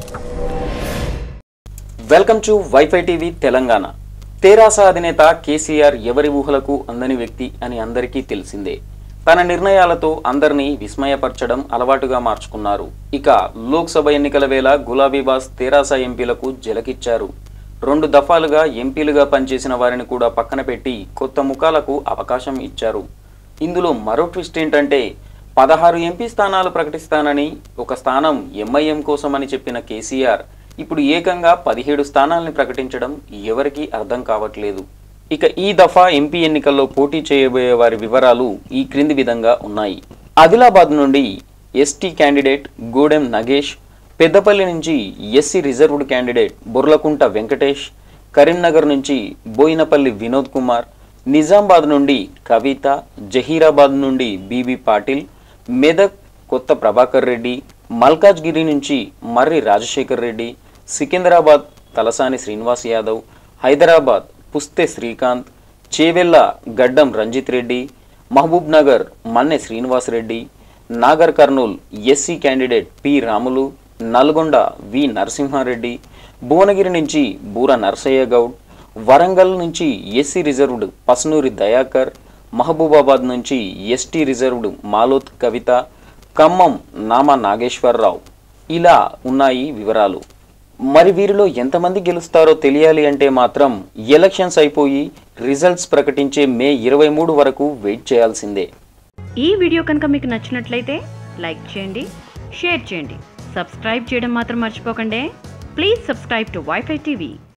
welcome to WiFi TV Telangana TRS అధినేత కేసీఆర్ ఎవరి ఊహలకు అందని వ్యక్తి అని అందరికీ తెలిసిందే తన నిర్ణయాలతో అందరినీ విస్మయపరచడం అలవాటుగా మార్చుకున్నారు ఇక లోక్సభ ఎన్నికల వేళ గులాబీబాస్ తెరాస ఎంపీలకు జలకిచ్చారు రెండు దఫాలుగా ఎంపీలుగా పనిచేసిన వారిని కూడా పక్కన పెట్టి కొత్త ముఖాలకు అవకాశం ఇచ్చారు ఇందులో మరో ట్విస్ట్ ఏంటంటే పదహారు ఎంపీ స్థానాలు ప్రకటిస్తానని ఒక స్థానం ఎంఐఎం కోసమని చెప్పిన కేసీఆర్ ఇప్పుడు ఏకంగా పదిహేడు స్థానాల్ని ప్రకటించడం ఎవరికీ అర్థం కావట్లేదు ఇక ఈ దఫా ఎంపీ ఎన్నికల్లో పోటీ చేయబోయే వారి వివరాలు ఈ క్రింది విధంగా ఉన్నాయి ఆదిలాబాద్ నుండి ఎస్టీ క్యాండిడేట్ గూడెం నగేష్ పెద్దపల్లి నుంచి SC reserved candidate Borlakunta Venkatesh Karimnagar నుంచి బోయినపల్లి వినోద్ కుమార్ నిజామాబాద్ నుండి కవిత జహీరాబాద్ నుండి బీబీ పాటిల్ మెదక్ కొత్త ప్రభాకర్ రెడ్డి మల్కాజ్గిరి నుంచి మర్రి రాజశేఖర్ రెడ్డి సికింద్రాబాద్ తలసాని శ్రీనివాస్ యాదవ్ హైదరాబాద్ పుస్తే శ్రీకాంత్ చేవెళ్ళ గడ్డం రంజిత్ రెడ్డి మహబూబ్ నగర్ మన్నె శ్రీనివాస్ రెడ్డి నాగర్ కర్నూల్ ఎస్సీ క్యాండిడేట్ పి రాములు నల్గొండ వి నరసింహారెడ్డి భువనగిరి నుంచి బూర నరసయ్య గౌడ్ వరంగల్ నుంచి ఎస్సీ రిజర్వ్డ్ పస్నూరి దయాకర్ మహబూబాబాద్ నుంచి ఎస్టీ రిజర్వ్డ్ మాలోత్ కవిత ఖమ్మం నామా నాగేశ్వరరావు ఇలా ఉన్నాయి వివరాలు మరి వీరిలో ఎంతమంది గెలుస్తారో తెలియాలి అంటే మాత్రం ఎలక్షన్స్ అయిపోయి రిజల్ట్స్ ప్రకటించే మే ఇరవై మూడు వరకు వెయిట్ చేయాల్సిందే ఈ వీడియో కనుక మీకు నచ్చినట్లయితే లైక్ చేయండి షేర్ చేయండి సబ్స్క్రైబ్ చేయడం మాత్రం మర్చిపోకండి please subscribe to WiFi TV